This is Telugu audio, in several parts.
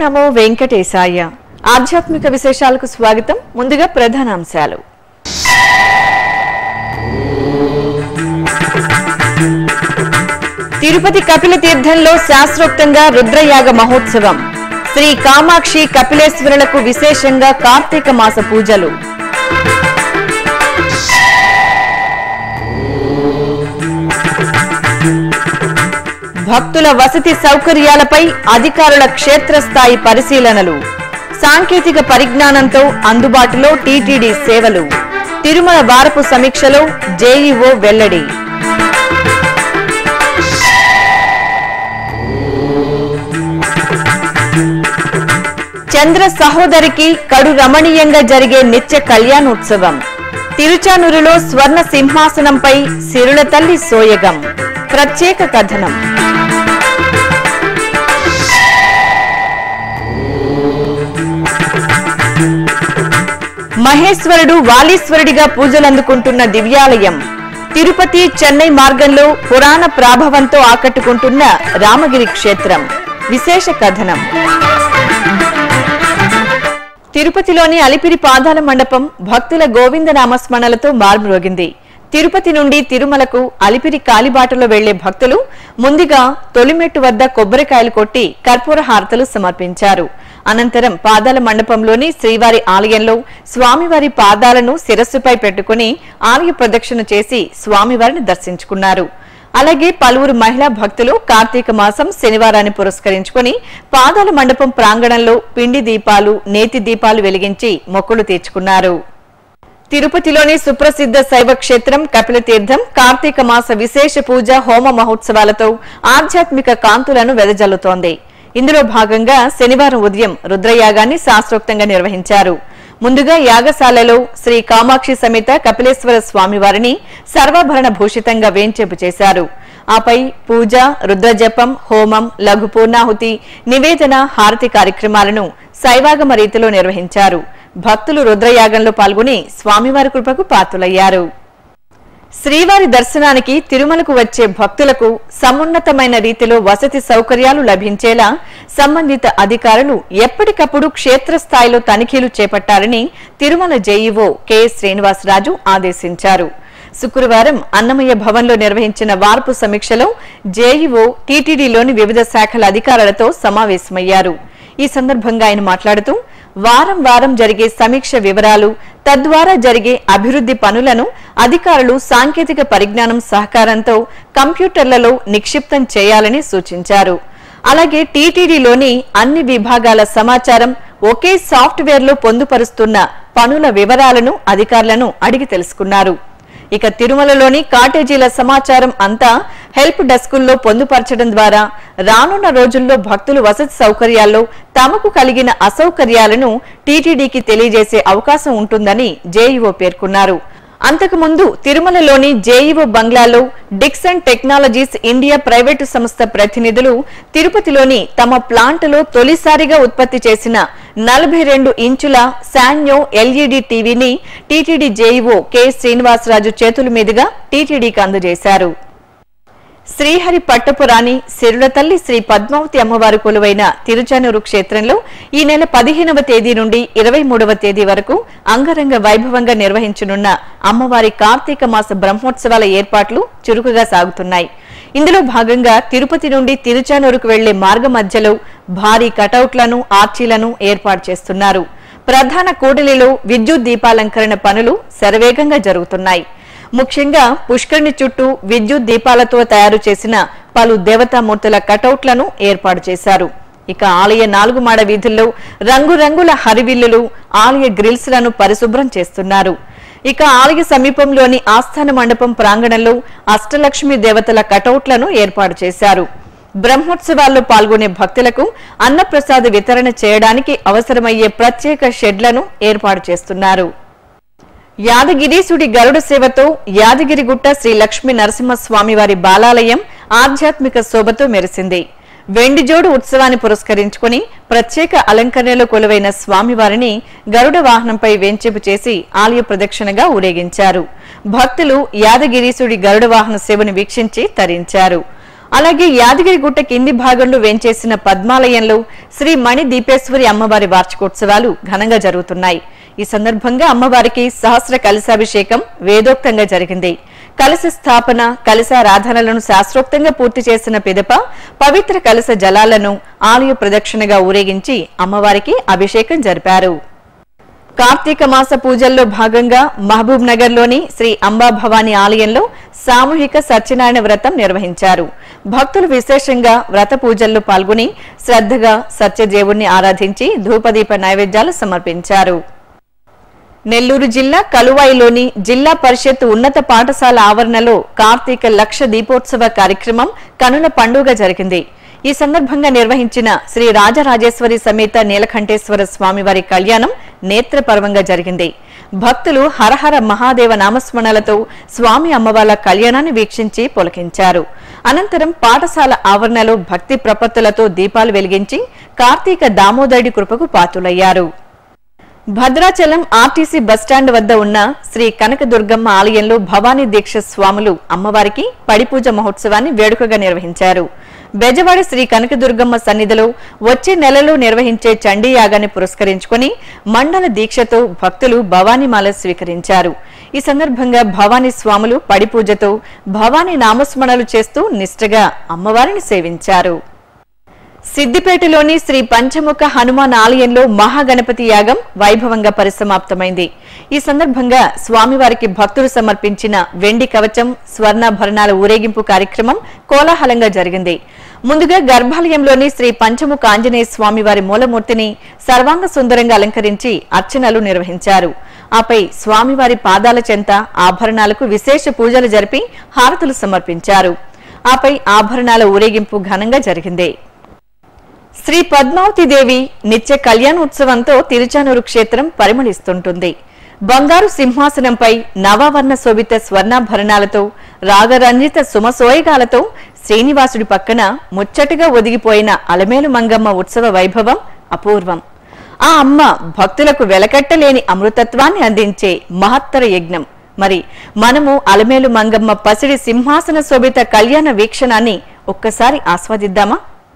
నమో వెంకటేశాయ ఆధ్యాత్మిక విశేషాలకు స్వాగతం ముందుగా ప్రధానాంశాలు తిరుపతి కపిల తీర్థంలో శాస్త్రోక్తంగా రుద్రయాగ మహోత్సవం శ్రీ కామాక్షి కపిలేశ్వరులకు విశేషంగా కార్తీక మాస పూజలు భక్తుల వసతి సౌకర్యాలపై అధికారుల క్షేత్రస్థాయి పరిశీలనలు సాంకేతిక పరిజ్ఞానంతో అందుబాటులో టీటీడీ సేవలు తిరుమల వారపు సమీక్షలో జేఈఓ వెల్లడి చంద్ర సహోదరికి కడు రమణీయంగా జరిగే నిత్య కళ్యాణోత్సవం తిరుచానూరులో స్వర్ణ సింహాసనంపై సిరుల తల్లి సోయగం ప్రత్యేక కథనం మహేశ్వరుడు వాలీశ్వరుడిగా పూజలందుకుంటున్న దివ్యాలయం తిరుపతి చెన్నై మార్గంలో పురాణ ప్రాభవంతో ఆకట్టుకుంటున్న రామగిరి క్షేత్రం విశేష కథనం తిరుపతిలోని అలిపిరి పాదాల మండపం భక్తుల గోవింద నామస్మరణలతో మార్మ్రోగింది తిరుపతి నుండి తిరుమలకు అలిపిరి కాలిబాటలో వెళ్లే భక్తులు ముందుగా తొలిమెట్టు వద్ద కొబ్బరికాయలు కొట్టి కర్పూర హారతలు సమర్పించారు అనంతరం పాదాల మండపంలోని శ్రీవారి ఆలయంలో స్వామివారి పాదాలను శిరస్సుపై పెట్టుకుని ఆలయ ప్రదక్షిణ చేసి స్వామివారిని దర్శించుకున్నారు అలాగే పలువురు మహిళా భక్తులు కార్తీక మాసం శనివారాన్ని పురస్కరించుకుని పాదాల మండపం ప్రాంగణంలో పిండి దీపాలు నేతి దీపాలు వెలిగించి మొక్కులు తీర్చుకున్నారు తిరుపతిలోని సుప్రసిద్ధ శైవ క్షేత్రం కపిలతీర్థం కార్తీక మాస విశేష పూజ హోమ మహోత్సవాలతో ఆధ్యాత్మిక కాంతులను వెదజల్లుతోంది ఇందులో భాగంగా శనివారం ఉదయం రుద్రయాగాన్ని శాస్త్రోక్తంగా నిర్వహించారు ముందుగా యాగశాలలో శ్రీ కామాక్షి సమేత కపిలేశ్వర స్వామివారిని సర్వాభరణ భూషితంగా వేంచేపు చేశారు ఆపై పూజ రుద్రజపం హోమం లఘు పూర్ణాహుతి నివేదన హారతి కార్యక్రమాలను శైవాగమ రీతిలో నిర్వహించారు భక్తులు రుద్రయాగంలో పాల్గొని స్వామివారి కృపకు పాత్రులయ్యారు శ్రీవారి దర్శనానికి తిరుమలకు వచ్చే భక్తులకు సమున్నతమైన రీతిలో వసతి సౌకర్యాలు లభించేలా సంబంధిత అధికారులు ఎప్పటికప్పుడు క్షేత్రస్థాయిలో తనిఖీలు చేపట్టాలని తిరుమల జేఈఓ కెఎస్ శ్రీనివాసరాజు ఆదేశించారు శుక్రవారం అన్నమయ్య భవన్లో నిర్వహించిన వార్పు సమీక్షలో జేఈఓ టీటీడీలోని వివిధ శాఖల అధికారులతో సమావేశమయ్యారు ఈ సందర్భంగా ఆయన మాట్లాడుతూ వారం వారం జరిగే సమీక్ష వివరాలు తద్వారా జరిగే అభివృద్ధి పనులను అధికారులు సాంకేతిక పరిజ్ఞానం సహకారంతో కంప్యూటర్లలో నిక్షిప్తం చేయాలని సూచించారు అలాగే టీటీడీలోని అన్ని విభాగాల సమాచారం ఒకే సాఫ్ట్వేర్లో పొందుపరుస్తున్న పనుల వివరాలను అధికారులను అడిగి తెలుసుకున్నారు ఇక తిరుమలలోని కాటేజీల సమాచారం అంతా హెల్ప్ డెస్కుల్లో పొందుపరచడం ద్వారా రానున్న రోజుల్లో భక్తులు వసతి సౌకర్యాల్లో తమకు కలిగిన అసౌకర్యాలను టీటీడీకి తెలియజేసే అవకాశం ఉంటుందని జేఈఓ పేర్కొన్నారు అంతకుముందు తిరుమలలోని జేఈఓ బంగ్లాలో డిక్సన్ టెక్నాలజీస్ ఇండియా ప్రైవేటు సంస్థ ప్రతినిధులు తిరుపతిలోని తమ ప్లాంటులో తొలిసారిగా ఉత్పత్తి చేసిన నలభై రెండు ఇంచుల శాన్యో ఎల్ఈడి టీవీని టీటీడీ జేఈఓ కె శ్రీనివాసరాజు చేతుల మీదుగా టీటీడీకి అందజేశారు శ్రీహరి పట్టపురాణి సిరుల తల్లి శ్రీ పద్మావతి అమ్మవారు కొలువైన తిరుచానూరు క్షేత్రంలో ఈ నెల పదిహేనవ తేదీ నుండి ఇరవై మూడవ తేదీ వరకు అంగరంగ వైభవంగా నిర్వహించనున్న అమ్మవారి కార్తీక మాస బ్రహ్మోత్సవాల ఏర్పాట్లు చురుకుగా సాగుతున్నాయి ఇందులో భాగంగా తిరుపతి నుండి తిరుచానూరుకు వెళ్లే మార్గ మధ్యలో భారీ కటౌట్లను ఆర్చీలను ఏర్పాటు చేస్తున్నారు ప్రధాన కూడలిలో విద్యుత్ దీపాలంకరణ పనులు శరవేగంగా జరుగుతున్నాయి ముఖ్యంగా పుష్కరిణి చుట్టూ విద్యుత్ దీపాలతో తయారు చేసిన పలు దేవతామూర్తుల కటౌట్లను ఏర్పాటు చేశారు ఇక ఆలయ నాలుగు మాడ వీధుల్లో రంగురంగుల హరివిల్లులు ఆలయ గ్రిల్స్ లను పరిశుభ్రం చేస్తున్నారు ఇక ఆలయ సమీపంలోని ఆస్థాన మండపం ప్రాంగణంలో అష్టలక్ష్మి దేవతల కటౌట్లను ఏర్పాటు చేశారు బ్రహ్మోత్సవాల్లో పాల్గొనే భక్తులకు అన్నప్రసాద వితరణ చేయడానికి అవసరమయ్యే ప్రత్యేక షెడ్లను ఏర్పాటు చేస్తున్నారు యాదగిరీసుడి గరుడ సేవతో యాదగిరిగుట్ట శ్రీ లక్ష్మీ నరసింహస్వామి వారి బాలాలయం ఆధ్యాత్మిక శోభతో మెరిసింది వెండిజోడు ఉత్సవాన్ని పురస్కరించుకుని ప్రత్యేక అలంకరణలో కొలువైన స్వామివారిని గరుడ వాహనంపై వెంచేపు చేసి ఆలయ ప్రదక్షిణగా ఊరేగించారు భక్తులు యాదగిరీసుడి గరుడ వాహన సేవను వీక్షించి తరించారు అలాగే యాదగిరిగుట్ట కింది భాగంలో వేంచేసిన పద్మాలయంలో శ్రీ మణి దీపేశ్వరి అమ్మవారి వార్షికోత్సవాలు ఘనంగా జరుగుతున్నాయి ఈ సందర్భంగా అమ్మవారికి సహస్ర కలశాభిషేకం వేదోక్తంగా జరిగింది కలశ స్థాపన కలశారాధనలను శాస్త్రోక్తంగా పూర్తి చేసిన పిదప పవిత్ర కలశ జలాలను ఆలయ ప్రదక్షిణగా ఊరేగించి అమ్మవారికి అభిషేకం జరిపారు కార్తీక మాస పూజల్లో భాగంగా మహబూబ్ నగర్ లోని శ్రీ అంబా భవానీ ఆలయంలో సామూహిక సత్యనారాయణ వ్రతం నిర్వహించారు భక్తులు విశేషంగా వ్రత పూజల్లో పాల్గొని శ్రద్ధగా సత్యదేవుణ్ణి ఆరాధించి ధూపదీప నైవేద్యాలు సమర్పించారు నెల్లూరు జిల్లా కలువాయిలోని జిల్లా పరిషత్ ఉన్నత పాఠశాల ఆవరణలో కార్తీక లక్ష దీపోత్సవ కార్యక్రమం కనుల పండుగ జరిగింది ఈ సందర్భంగా నిర్వహించిన శ్రీ రాజరాజేశ్వరి సమేత నీలకంఠేశ్వర స్వామివారి కళ్యాణం నేత్రపర్వంగా జరిగింది భక్తులు హరహర మహాదేవ నామస్మరణలతో స్వామి అమ్మవార్ల కళ్యాణాన్ని వీక్షించి పులకించారు అనంతరం పాఠశాల ఆవరణలో భక్తి ప్రపత్తులతో దీపాలు వెలిగించి కార్తీక దామోదరుడి కృపకు పాతులయ్యారు భద్రాచలం ఆర్టీసీ బస్టాండ్ వద్ద ఉన్న శ్రీ కనకదుర్గమ్మ ఆలయంలో భవానీ దీక్ష స్వాములు అమ్మవారికి పడిపూజ మహోత్సవాన్ని వేడుకగా నిర్వహించారు బెజవాడ శ్రీ కనకదుర్గమ్మ సన్నిధిలో వచ్చే నెలలో నిర్వహించే చండీ యాగాన్ని పురస్కరించుకుని మండల దీక్షతో భక్తులు భవానీమాల స్వీకరించారు ఈ సందర్భంగా భవానీ స్వాములు పడిపూజతో భవానీ నామస్మరణలు చేస్తూ నిష్ఠగా అమ్మవారిని సేవించారు సిద్దిపేటలోని శ్రీ పంచముఖ హనుమాన్ ఆలయంలో మహాగణపతి యాగం వైభవంగా పరిసమాప్తమైంది ఈ సందర్భంగా స్వామివారికి భక్తులు సమర్పించిన వెండి కవచం స్వర్ణాభరణాల ఊరేగింపు కార్యక్రమం కోలాహలంగా జరిగింది ముందుగా గర్భాలయంలోని శ్రీ పంచముఖ ఆంజనేయ స్వామివారి మూలమూర్తిని సర్వాంగ సుందరంగా అలంకరించి అర్చనలు నిర్వహించారు ఆపై స్వామివారి పాదాల చెంత ఆభరణాలకు విశేష పూజలు జరిపి హారతులు సమర్పించారు ఆపై ఆభరణాల ఊరేగింపు ఘనంగా జరిగింది శ్రీ పద్మావతి దేవి నిత్య కళ్యాణోత్సవంతో తిరుచానూరు క్షేత్రం పరిమళిస్తుంటుంది బంగారు సింహాసనంపై నవావర్ణ శోభిత స్వర్ణాభరణాలతో రాగరంజిత సుమసోయగాలతో శ్రీనివాసుడి పక్కన ముచ్చటగా ఒదిగిపోయిన అలమేలు మంగమ్మ ఉత్సవ వైభవం అపూర్వం ఆ అమ్మ భక్తులకు వెలకట్టలేని అమృతత్వాన్ని అందించే మహత్తర యజ్ఞం మరి మనము అలమేలు మంగమ్మ పసిడి సింహాసన శోభిత కళ్యాణ వీక్షణాన్ని ఒక్కసారి ఆస్వాదిద్దామా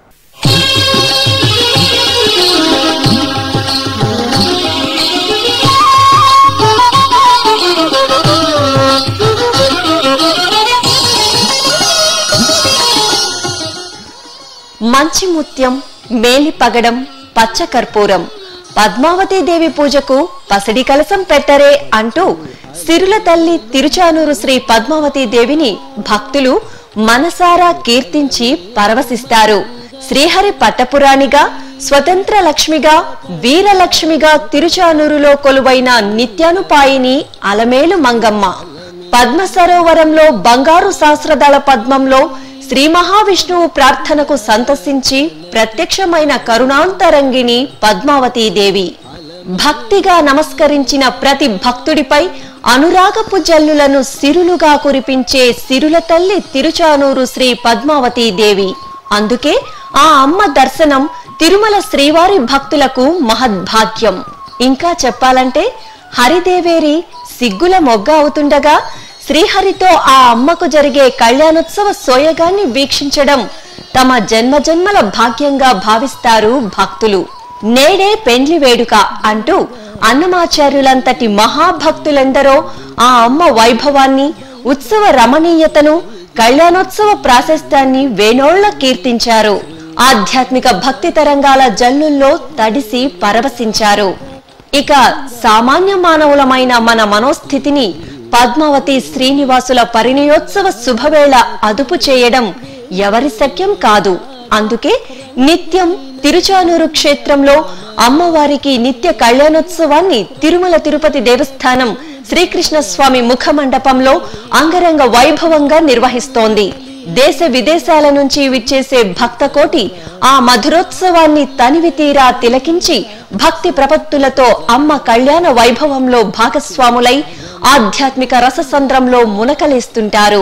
మంచి ముత్యం మేలి పగడం పచ్చ కర్పూరం పద్మావతి దేవి పూజకు పసిడి కలసం పెట్టరే అంటూ సిరుల తల్లి తిరుచానూరు శ్రీ పద్మావతి దేవిని భక్తులు మనసారా కీర్తించి పరవశిస్తారు శ్రీహరి పట్టపురాణిగా స్వతంత్ర లక్ష్మిగా వీరలక్ష్మిగా తిరుచానూరులో కొలువైన నిత్యానుపాయిని అలమేలు మంగమ్మ పద్మ సరోవరంలో బంగారు శాస్త్రదళ పద్మంలో శ్రీ మహావిష్ణువు ప్రార్థనకు సంతసించి ప్రత్యక్షమైన కరుణాంతరంగిణి పద్మావతీ దేవి భక్తిగా నమస్కరించిన ప్రతి భక్తుడిపై అనురాగపు జల్లులను సిరులుగా కురిపించే సిరుల తల్లి తిరుచానూరు శ్రీ పద్మావతీ దేవి అందుకే ఆ అమ్మ దర్శనం తిరుమల శ్రీవారి భక్తులకు మహద్భాగ్యం ఇంకా చెప్పాలంటే హరిదేవేరి సిగ్గుల మొగ్గ అవుతుండగా శ్రీహరితో ఆ అమ్మకు జరిగే కళ్యాణోత్సవ సోయగాన్ని వీక్షించడం తమ జన్మజన్మల భాగ్యంగా భావిస్తారు భక్తులు నేడే పెండ్లి వేడుక అంటూ అన్నమాచార్యులంతటి మహాభక్తులెందరో ఆ అమ్మ వైభవాన్ని ఉత్సవ రమణీయతను కళ్యాణోత్సవ ప్రాశస్త్యాన్ని వేనోళ్ల కీర్తించారు ఆధ్యాత్మిక భక్తి తరంగాల జల్లుల్లో తడిసి పరవశించారు ఇక సామాన్య మానవులమైన మన మనోస్థితిని పద్మావతి శ్రీనివాసుల పరిణయోత్సవ శుభవేళ అదుపు చేయడం ఎవరి శక్యం కాదు అందుకే నిత్యం తిరుచానూరు క్షేత్రంలో అమ్మవారికి నిత్య కళ్యాణోత్సవాన్ని తిరుమల తిరుపతి దేవస్థానం శ్రీకృష్ణ స్వామి ముఖ మండపంలో అంగరంగ వైభవంగా నిర్వహిస్తోంది దేశ విదేశాల నుంచి విచ్చేసే భక్త కోటి ఆ మధురోత్సవాన్ని తనివి తీరా తిలకించి భక్తి ప్రపత్తులతో అమ్మ కళ్యాణ వైభవంలో భాగస్వాములై ఆధ్యాత్మిక రససంద్రంలో మునకలేస్తుంటారు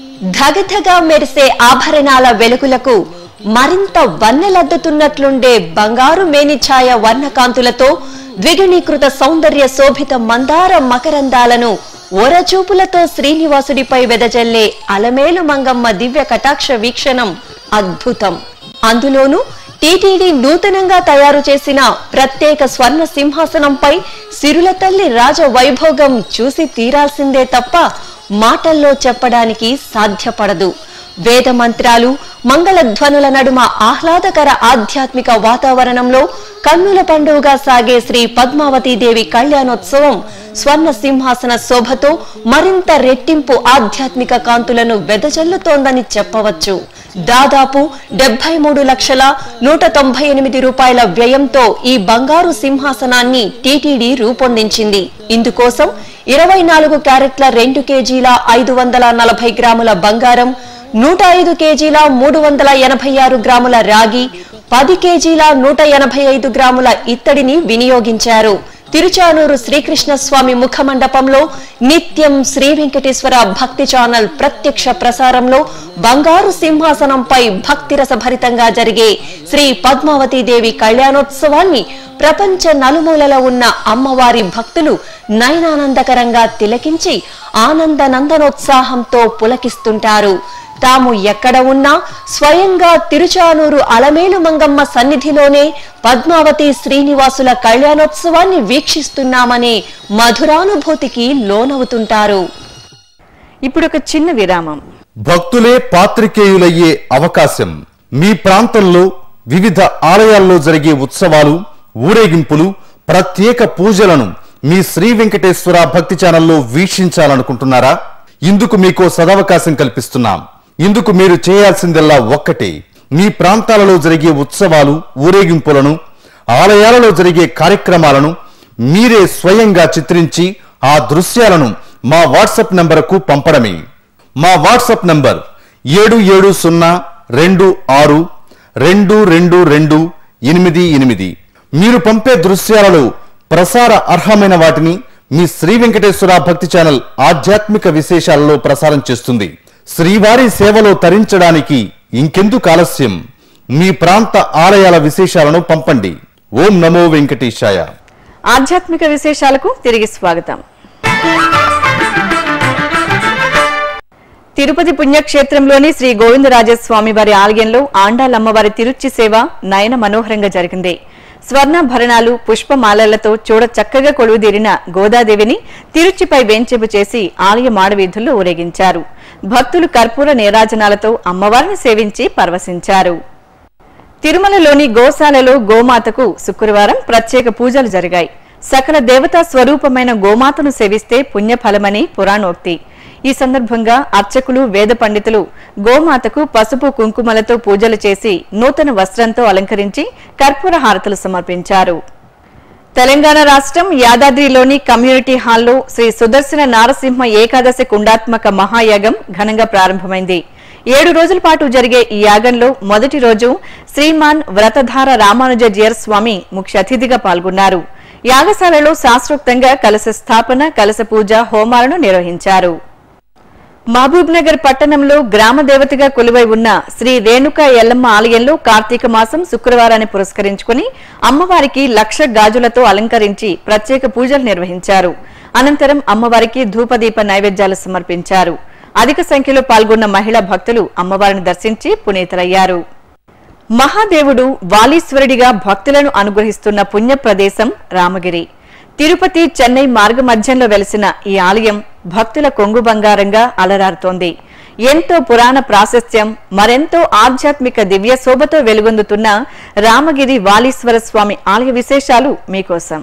ధగధగా మెరిసే ఆభరణాల వెలుగులకు మరింత వన్నెలద్దుతున్నట్లుండే బంగారు మేనిఛాయ వర్ణకాంతులతో ద్విగుణీకృత సౌందర్య శోభిత మందార మకరందాలను ఓరచూపులతో శ్రీనివాసుడిపై వెదజల్లే అలమేలు మంగమ్మ దివ్య కటాక్ష వీక్షణం అద్భుతం అందులోనూ టీటీడీ నూతనంగా తయారు చేసిన ప్రత్యేక స్వర్ణ సింహాసనంపై సిరుల తల్లి రాజ వైభోగం చూసి తీరాల్సిందే తప్ప మాటల్లో చెప్పడానికి సాధ్యపడదు వేద మంత్రాలు మంగళ ధ్వనుల నడుమ ఆహ్లాదకర ఆధ్యాత్మిక వాతావరణంలో కన్నుల పండుగగా సాగే శ్రీ పద్మావతీదేవి కళ్యాణోత్సవం స్వర్ణ సింహాసన శోభతో మరింత రెట్టింపు ఆధ్యాత్మిక కాంతులను వెదజల్లుతోందని చెప్పవచ్చు దాదాపు డెబ్బై మూడు లక్షల నూట తొంభై ఎనిమిది రూపాయల వ్యయంతో ఈ బంగారు సింహాసనాన్ని టీటీడీ రూపొందించింది ఇందుకోసం ఇరవై నాలుగు క్యారెట్ల రెండు కేజీల ఐదు వందల నలభై గ్రాముల బంగారం నూట ఐదు కేజీల మూడు వందల ఎనభై ఆరు గ్రాముల రాగి పది కేజీల నూట ఎనభై ఐదు గ్రాముల ఇత్తడిని వినియోగించారు తిరుచానూరు శ్రీకృష్ణ స్వామి ముఖమండపంలో నిత్యం శ్రీ వెంకటేశ్వర భక్తి ఛానల్ ప్రత్యక్ష ప్రసారంలో బంగారు సింహాసనంపై భక్తి రసభరితంగా జరిగే శ్రీ పద్మావతి దేవి కళ్యాణోత్సవాన్ని ప్రపంచ నలుమూలలో ఉన్న అమ్మవారి భక్తులు నయనానందకరంగా తిలకించి ఆనంద నందనోత్సాహంతో పులకిస్తుంటారు తాము ఎక్కడ ఉన్నా స్వయంగా తిరుచానూరు అలమేలు మంగమ్మ సన్నిధిలోనే పద్మావతి శ్రీనివాసుల కళ్యాణోత్సవాన్ని వీక్షిస్తున్నామనే మధురానుభూతికి లోనవుతుంటారు ఇప్పుడు ఒక చిన్న విరామం భక్తులే పాత్రికేయులయ్యే అవకాశం మీ ప్రాంతంలో వివిధ ఆలయాల్లో జరిగే ఉత్సవాలు ఊరేగింపులు ప్రత్యేక పూజలను మీ శ్రీ వెంకటేశ్వర భక్తి ఛానల్లో వీక్షించాలనుకుంటున్నారా ఇందుకు మీకో సదవకాశం కల్పిస్తున్నాం ఇందుకు మీరు చేయాల్సిందల్లా ఒక్కటే మీ ప్రాంతాలలో జరిగే ఉత్సవాలు ఊరేగింపులను ఆలయాలలో జరిగే కార్యక్రమాలను మీరే స్వయంగా చిత్రించి ఆ దృశ్యాలను మా వాట్సాప్ నంబరుకు పంపడమే మా వాట్సాప్ నంబర్ ఏడు ఏడు సున్నా రెండు ఆరు రెండు రెండు రెండు ఎనిమిది ఎనిమిది మీరు పంపే దృశ్యాలలో ప్రసార అర్హమైన వాటిని మీ శ్రీ వెంకటేశ్వర భక్తి ఛానల్ ఆధ్యాత్మిక విశేషాలలో ప్రసారం చేస్తుంది శ్రీవారి సేవలో తరించడానికి ఇంకెందుకు ఆలస్యం మీ ప్రాంత ఆలయాల విశేషాలను పంపండి ఓం నమో వెంకటేశాయ ఆధ్యాత్మిక విశేషాలకు తిరిగి స్వాగతం తిరుపతి పుణ్యక్షేత్రంలోని శ్రీ గోవిందరాజస్వామి వారి ఆలయంలో ఆండాలమ్మవారి తిరుచి సేవ నయన మనోహరంగా జరిగింది స్వర్ణాభరణాలు పుష్పమాలలతో చూడ చక్కగా కొలువుదీరిన గోదాదేవిని తిరుచిపై వేంచేపు చేసి ఆలయ మాడవీధుల్లో ఊరేగించారు భక్తులు కర్పూర నీరాజనాలతో అమ్మవారిని సేవించి పరవశించారు తిరుమలలోని గోశాలలో గోమాతకు శుక్రవారం ప్రత్యేక పూజలు జరిగాయి సకల దేవతా స్వరూపమైన గోమాతను సేవిస్తే పుణ్యఫలమని పురాణోక్తి ఈ సందర్భంగా అర్చకులు వేద పండితులు గోమాతకు పసుపు కుంకుమలతో పూజలు చేసి నూతన వస్త్రంతో అలంకరించి కర్పూర హారతులు సమర్పించారు తెలంగాణ రాష్ట్రం యాదాద్రిలోని కమ్యూనిటీ హాల్లో శ్రీ సుదర్శన నారసింహ ఏకాదశి కుండాత్మక మహాయాగం ఘనంగా ప్రారంభమైంది ఏడు రోజుల పాటు జరిగే ఈ యాగంలో మొదటి రోజు శ్రీమాన్ వ్రతధార రామానుజ జియర్ స్వామి ముఖ్య అతిథిగా పాల్గొన్నారు యాగశాలలో శాస్త్రోక్తంగా కలశ స్థాపన కలశ పూజ హోమాలను నిర్వహించారు మహబూబ్ నగర్ పట్టణంలో గ్రామ దేవతగా కొలువై ఉన్న శ్రీ రేణుకా ఎల్లమ్మ ఆలయంలో కార్తీక మాసం శుక్రవారాన్ని పురస్కరించుకుని అమ్మవారికి లక్ష గాజులతో అలంకరించి ప్రత్యేక పూజలు నిర్వహించారు అనంతరం అమ్మవారికి ధూపదీప నైవేద్యాలు సమర్పించారు అధిక సంఖ్యలో పాల్గొన్న మహిళా భక్తులు అమ్మవారిని దర్శించి పునీతులయ్యారు మహాదేవుడు వాలీశ్వరుడిగా భక్తులను అనుగ్రహిస్తున్న పుణ్య ప్రదేశం రామగిరి తిరుపతి చెన్నై మార్గ మధ్యంలో వెలిసిన ఈ ఆలయం భక్తుల కొంగు బంగారంగా అలరారుతోంది ఎంతో పురాణ ప్రాశస్త్యం మరెంతో ఆధ్యాత్మిక దివ్య శోభతో వెలుగొందుతున్న రామగిరి వాలీశ్వర స్వామి ఆలయ విశేషాలు మీకోసం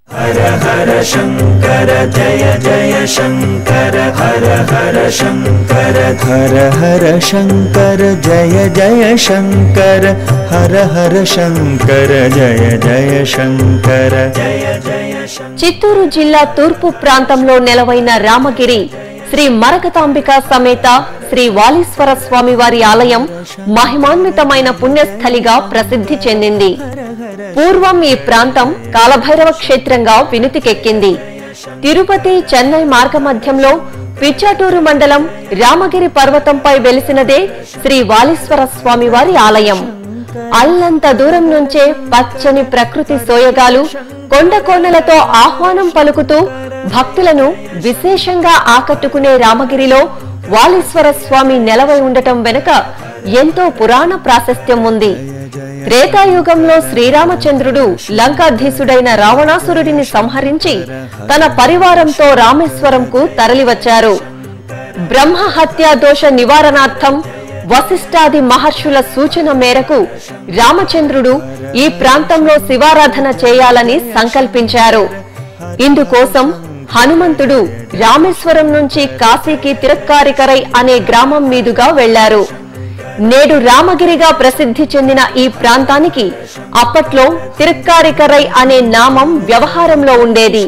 हर हर शङ्कर जय जय शङ्कर हर हर शङ्कर जय जय शङ्कर जय जय शङ्कर చిత్తూరు జిల్లా తూర్పు ప్రాంతంలో నెలవైన రామగిరి శ్రీ మరకతాంబిక సమేత శ్రీ వాలీశ్వర స్వామి వారి ఆలయం మహిమాన్వితమైన పుణ్యస్థలిగా ప్రసిద్ధి చెందింది పూర్వం ఈ ప్రాంతం కాలభైరవ క్షేత్రంగా వినుతికెక్కింది తిరుపతి చెన్నై మార్గమధ్యంలో పిచ్చాటూరు మండలం రామగిరి పర్వతంపై వెలిసినదే శ్రీ వాలీశ్వర స్వామి వారి ఆలయం అల్లంత దూరం నుంచే పచ్చని ప్రకృతి సోయగాలు కొండ కోనలతో ఆహ్వానం పలుకుతూ భక్తులను విశేషంగా ఆకట్టుకునే రామగిరిలో వాలీశ్వర స్వామి నెలవై ఉండటం వెనుక ఎంతో పురాణ ప్రాశస్త్యం ఉంది త్రేతాయుగంలో శ్రీరామచంద్రుడు లంకాధీసుడైన రావణాసురుడిని సంహరించి తన పరివారంతో రామేశ్వరంకు తరలివచ్చారు బ్రహ్మ హత్యా దోష నివారణార్థం వశిష్ఠాది మహర్షుల సూచన మేరకు రామచంద్రుడు ఈ ప్రాంతంలో శివారాధన చేయాలని సంకల్పించారు ఇందుకోసం హనుమంతుడు రామేశ్వరం నుంచి కాశీకి తిరక్కారికరై అనే గ్రామం మీదుగా వెళ్లారు నేడు రామగిరిగా ప్రసిద్ధి చెందిన ఈ ప్రాంతానికి అప్పట్లో తిరక్కారికరై అనే నామం వ్యవహారంలో ఉండేది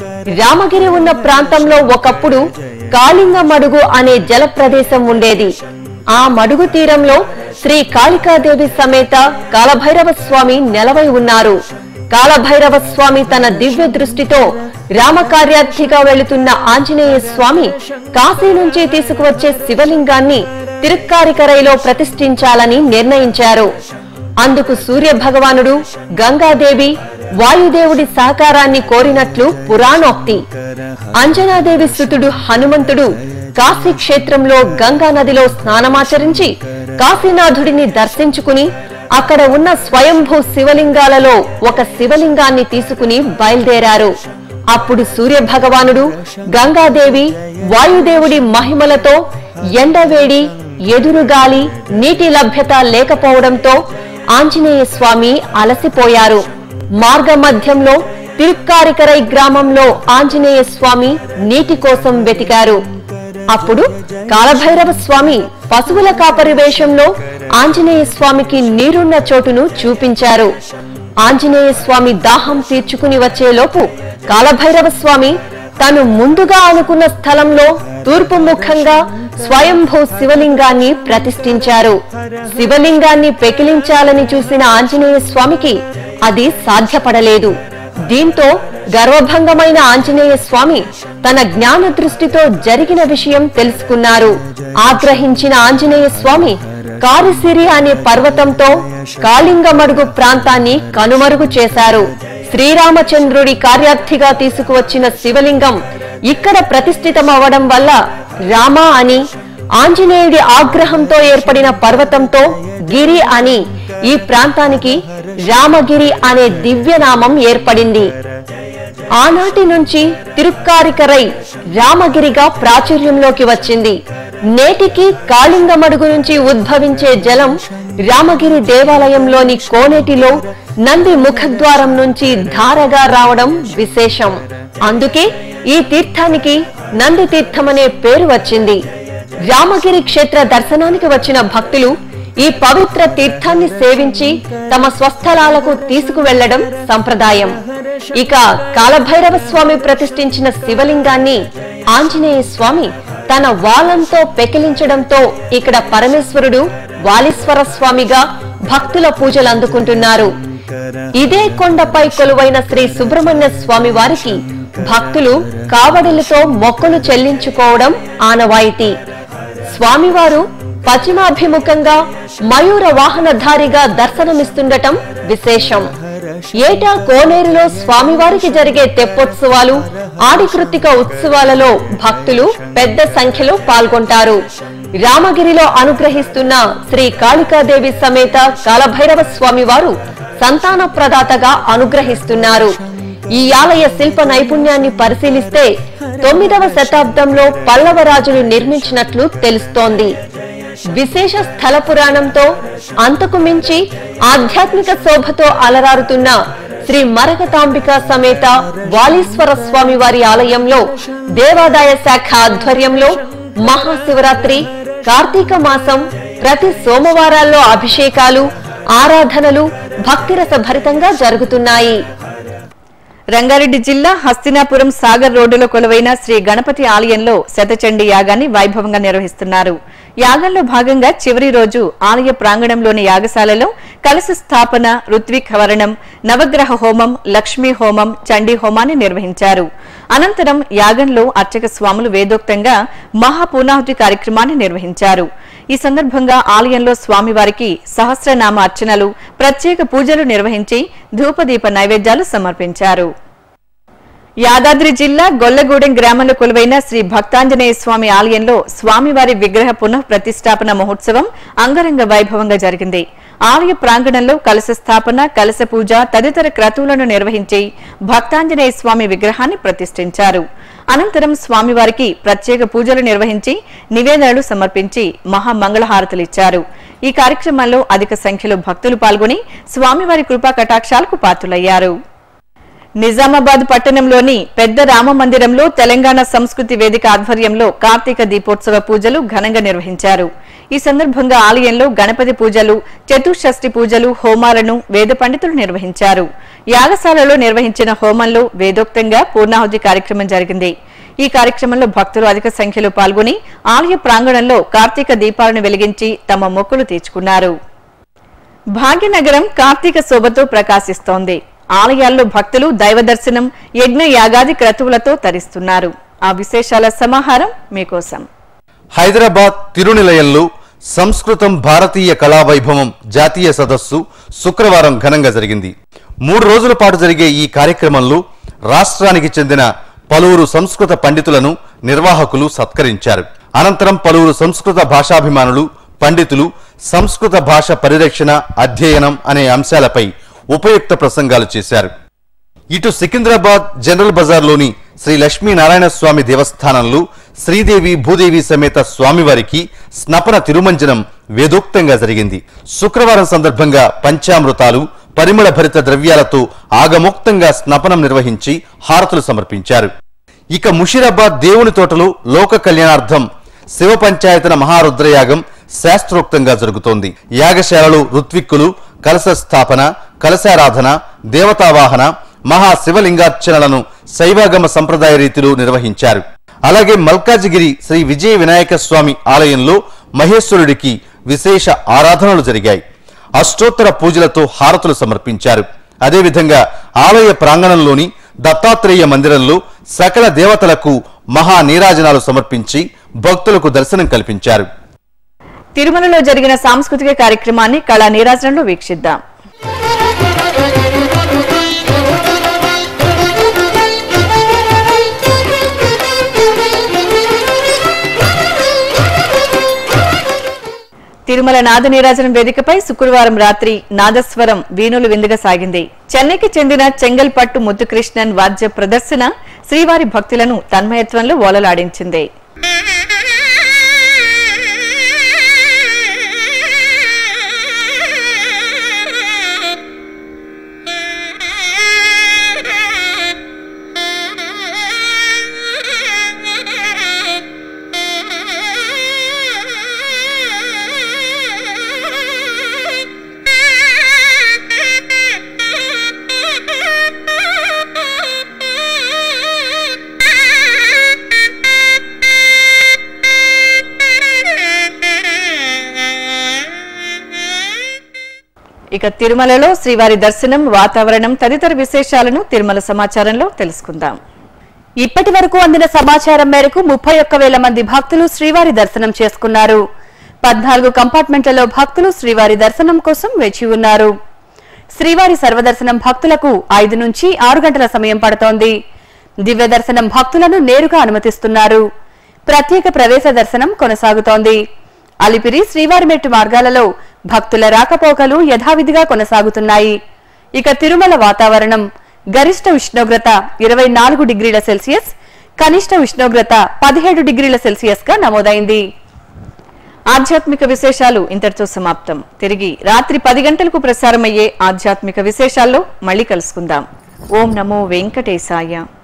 రామగిరి ఉన్న ప్రాంతంలో ఒకప్పుడు కాళింగ మడుగు అనే జల ప్రదేశం ఉండేది ఆ మడుగు తీరంలో శ్రీ కాళికాదేవి సమేత కాలభైరవ స్వామి నెలవై ఉన్నారు కాలభైరవ స్వామి తన దివ్య దృష్టితో రామకార్యార్థిగా వెళుతున్న ఆంజనేయ స్వామి కాశీ నుంచి తీసుకువచ్చే శివలింగాన్ని తిరుక్కారికరైలో ప్రతిష్ఠించాలని నిర్ణయించారు అందుకు సూర్య భగవానుడు గంగాదేవి వాయుదేవుడి సహకారాన్ని కోరినట్లు పురాణోక్తి అంజనాదేవి సుతుడు హనుమంతుడు కాశీ క్షేత్రంలో గంగా నదిలో స్నానమాచరించి కాశీనాథుడిని దర్శించుకుని అక్కడ ఉన్న స్వయంభూ శివలింగాలలో ఒక శివలింగాన్ని తీసుకుని బయలుదేరారు అప్పుడు సూర్య భగవానుడు గంగాదేవి వాయుదేవుడి మహిమలతో ఎండవేడి ఎదురుగాలి నీటి లభ్యత లేకపోవడంతో ఆంజనేయ స్వామి అలసిపోయారు మార్గ మధ్యంలో తిరుక్కారికరై గ్రామంలో ఆంజనేయ స్వామి నీటి కోసం వెతికారు అప్పుడు కాలభైరవ స్వామి పశువుల కాపరి వేషంలో ఆంజనేయ స్వామికి నీరున్న చోటును చూపించారు ఆంజనేయ స్వామి దాహం తీర్చుకుని వచ్చేలోపు కాలభైరవ స్వామి తాను ముందుగా అనుకున్న స్థలంలో తూర్పు ముఖంగా స్వయంభూ శివలింగాన్ని ప్రతిష్ఠించారు శివలింగాన్ని పెకిలించాలని చూసిన ఆంజనేయ స్వామికి అది సాధ్యపడలేదు దీంతో గర్వభంగమైన ఆంజనేయ స్వామి తన జ్ఞాన దృష్టితో జరిగిన విషయం తెలుసుకున్నారు ఆగ్రహించిన ఆంజనేయ స్వామి కారిసిరి అనే పర్వతంతో కాళింగమడుగు ప్రాంతాన్ని కనుమరుగు చేశారు శ్రీరామచంద్రుడి కార్యార్థిగా తీసుకువచ్చిన శివలింగం ఇక్కడ ప్రతిష్ఠితమవడం వల్ల రామ అని ఆంజనేయుడి ఆగ్రహంతో ఏర్పడిన పర్వతంతో గిరి అని ఈ ప్రాంతానికి రామగిరి అనే దివ్యనామం ఏర్పడింది ఆనాటి నుంచి తిరుక్కారికరై రామగిరిగా ప్రాచుర్యంలోకి వచ్చింది నేటికి కాళింగమడుగు నుంచి ఉద్భవించే జలం రామగిరి దేవాలయంలోని కోనేటిలో నంది ముఖద్వారం నుంచి ధారగా రావడం విశేషం అందుకే ఈ తీర్థానికి నంది తీర్థమనే పేరు వచ్చింది రామగిరి క్షేత్ర దర్శనానికి వచ్చిన భక్తులు ఈ పవిత్ర తీర్థాన్ని సేవించి తమ స్వస్థలాలకు తీసుకువెళ్లడం సంప్రదాయం ఇక కాలభైరవ స్వామి ప్రతిష్ఠించిన శివలింగాన్ని ఆంజనేయ స్వామి తన వాలంతో పెకిలించడంతో ఇక్కడ పరమేశ్వరుడు వాలీశ్వర స్వామిగా భక్తుల పూజలు అందుకుంటున్నారు ఇదే కొండపై కొలువైన శ్రీ సుబ్రహ్మణ్య స్వామి వారికి భక్తులు కావడులతో మొక్కులు చెల్లించుకోవడం ఆనవాయితీ స్వామివారు పశ్చిమాభిముఖంగా మయూర వాహనధారిగా దర్శనమిస్తుండటం విశేషం ఏటా కోనేరులో స్వామివారికి జరిగే తెప్పోత్సవాలు ఆడికృత్తిక ఉత్సవాలలో భక్తులు పెద్ద సంఖ్యలో పాల్గొంటారు రామగిరిలో అనుగ్రహిస్తున్న శ్రీ కాళికాదేవి సమేత కాలభైరవ స్వామివారు సంతాన ప్రదాతగా అనుగ్రహిస్తున్నారు ఈ ఆలయ శిల్ప నైపుణ్యాన్ని పరిశీలిస్తే తొమ్మిదవ శతాబ్దంలో పల్లవ రాజులు నిర్మించినట్లు తెలుస్తోంది విశేష స్థల పురాణంతో అంతకు మించి ఆధ్యాత్మిక శోభతో అలరారుతున్న శ్రీ మరకతాంబిక సమేత వాలీశ్వర స్వామి వారి ఆలయంలో దేవాదాయ శాఖ ఆధ్వర్యంలో మహాశివరాత్రి కార్తీక మాసం ప్రతి సోమవారాల్లో అభిషేకాలు ఆరాధనలు భక్తిరస భరితంగా జరుగుతున్నాయి రంగారెడ్డి జిల్లా హస్తినాపురం సాగర్ రోడ్డులో కొలువైన శ్రీ గణపతి ఆలయంలో శతచండీ యాగాన్ని వైభవంగా నిర్వహిస్తున్నారు యాగంలో భాగంగా చివరి రోజు ఆలయ ప్రాంగణంలోని యాగశాలలో కలశ స్థాపన ఋత్విక్ హవరణం నవగ్రహ హోమం లక్ష్మీ హోమం చండీ హోమాన్ని నిర్వహించారు అనంతరం యాగంలో అర్చక స్వాములు వేదోక్తంగా మహాపూర్ణాహుతి కార్యక్రమాన్ని నిర్వహించారు ఈ సందర్భంగా ఆలయంలో స్వామివారికి సహస్రనామ అర్చనలు ప్రత్యేక పూజలు నిర్వహించి ధూపదీప నైవేద్యాలు సమర్పించారు యాదాద్రి జిల్లా గొల్లగూడెం గ్రామంలో కొలువైన శ్రీ భక్తాంజనేయ స్వామి ఆలయంలో స్వామివారి విగ్రహ పునః ప్రతిష్టాపన మహోత్సవం అంగరంగ వైభవంగా జరిగింది ఆలయ ప్రాంగణంలో కలశ స్థాపన కలశ పూజ తదితర క్రతువులను నిర్వహించి భక్తాంజనేయ స్వామి విగ్రహాన్ని ప్రతిష్ఠించారు అనంతరం స్వామివారికి ప్రత్యేక పూజలు నిర్వహించి నివేదనలు సమర్పించి మహామంగళహారతులిచ్చారు ఈ కార్యక్రమంలో అధిక సంఖ్యలో భక్తులు పాల్గొని స్వామివారి కృపా కటాక్షాలకు పాత్రులయ్యారు నిజామాబాద్ పట్టణంలోని పెద్ద రామ మందిరంలో తెలంగాణ సంస్కృతి వేదిక ఆధ్వర్యంలో కార్తీక దీపోత్సవ పూజలు ఘనంగా నిర్వహించారు ఈ సందర్భంగా ఆలయంలో గణపతి పూజలు చతుషష్ఠి పూజలు హోమాలను వేద పండితులు నిర్వహించారు యాగశాలలో నిర్వహించిన హోమంలో వేదోక్తంగా పూర్ణాహుతి కార్యక్రమం జరిగింది ఈ కార్యక్రమంలో భక్తులు అధిక సంఖ్యలో పాల్గొని ఆలయ ప్రాంగణంలో కార్తీక దీపాలను వెలిగించి తమ మొక్కులు తీర్చుకున్నారు భాగ్యనగరం కార్తీక శోభతో ప్రకాశిస్తోంది ఆలయాల్లో భక్తులు దైవ దర్శనం యజ్ఞ యాగాది క్రతువులతో తరిస్తున్నారు ఆ విశేషాల సమాహారం మీకోసం హైదరాబాద్ తిరునిలయంలో సంస్కృతం భారతీయ కళా వైభవం జాతీయ సదస్సు శుక్రవారం ఘనంగా జరిగింది మూడు రోజుల పాటు జరిగే ఈ కార్యక్రమంలో రాష్ట్రానికి చెందిన పలువురు సంస్కృత పండితులను నిర్వాహకులు సత్కరించారు అనంతరం పలువురు సంస్కృత భాషాభిమానులు పండితులు సంస్కృత భాష పరిరక్షణ అధ్యయనం అనే అంశాలపై ఉపయుక్త ప్రసంగాలు చేశారు ఇటు సికింద్రాబాద్ జనరల్ బజార్లోని శ్రీ లక్ష్మీనారాయణ స్వామి దేవస్థానంలో శ్రీదేవి భూదేవి సమేత స్వామివారికి స్నపన తిరుమంజనం వేదోక్తంగా జరిగింది శుక్రవారం సందర్భంగా పంచామృతాలు పరిమళ భరిత ద్రవ్యాలతో ఆగమోక్తంగా స్నపనం నిర్వహించి హారతులు సమర్పించారు ఇక ముషీరాబాద్ దేవుని తోటలో లోక కళ్యాణార్థం శివ పంచాయతన మహారుద్రయాగం శాస్త్రోక్తంగా జరుగుతోంది యాగశాలలో ఋత్విక్కులు కలశ స్థాపన కలశారాధన దేవతావాహన మహాశివలింగార్చనలను శైవాగమ సంప్రదాయ రీతిలో నిర్వహించారు అలాగే మల్కాజిగిరి శ్రీ విజయ వినాయక స్వామి ఆలయంలో మహేశ్వరుడికి విశేష ఆరాధనలు జరిగాయి అష్టోత్తర పూజలతో హారతులు సమర్పించారు అదేవిధంగా ఆలయ ప్రాంగణంలోని దత్తాత్రేయ మందిరంలో సకల దేవతలకు మహా నీరాజనాలు సమర్పించి భక్తులకు దర్శనం కల్పించారు తిరుమలలో జరిగిన సాంస్కృతిక కార్యక్రమాన్ని కళా నీరాజనంలో వీక్షిద్దాం తిరుమల నాద నీరాజనం వేదికపై శుక్రవారం రాత్రి నాదస్వరం వీణులు విందుగా సాగింది చెన్నైకి చెందిన చెంగల్పట్టు ముద్దుకృష్ణన్ వాద్య ప్రదర్శన శ్రీవారి భక్తులను తన్మయత్వంలో ఓలలాడించింది ఇక తిరుమలలో శ్రీవారి దర్శనం వాతావరణం తదితర విశేషాలను తిరుమల సమాచారంలో తెలుసుకుందాం ఇప్పటి వరకు అందిన సమాచారం మేరకు ముప్పై ఒక్క వేల మంది భక్తులు శ్రీవారి దర్శనం చేసుకున్నారు పద్నాలుగు కంపార్ట్మెంట్లలో భక్తులు శ్రీవారి దర్శనం కోసం వేచి ఉన్నారు శ్రీవారి సర్వదర్శనం భక్తులకు ఐదు నుంచి ఆరు గంటల సమయం పడుతోంది దివ్య దర్శనం భక్తులను నేరుగా అనుమతిస్తున్నారు ప్రత్యేక ప్రవేశ దర్శనం కొనసాగుతోంది అలిపిరి శ్రీవారి మెట్టు మార్గాలలో భక్తుల రాకపోకలు యథావిధిగా కొనసాగుతున్నాయి ఇక తిరుమల వాతావరణం గరిష్ట ఉష్ణోగ్రత ఇరవై నాలుగు డిగ్రీల సెల్సియస్ కనిష్ట ఉష్ణోగ్రత పదిహేడు డిగ్రీల సెల్సియస్ గా నమోదైంది ఆధ్యాత్మిక విశేషాలు ఇంతటితో సమాప్తం తిరిగి రాత్రి పది గంటలకు ప్రసారమయ్యే ఆధ్యాత్మిక విశేషాల్లో మళ్ళీ కలుసుకుందాం ఓం నమో వెంకటేశాయ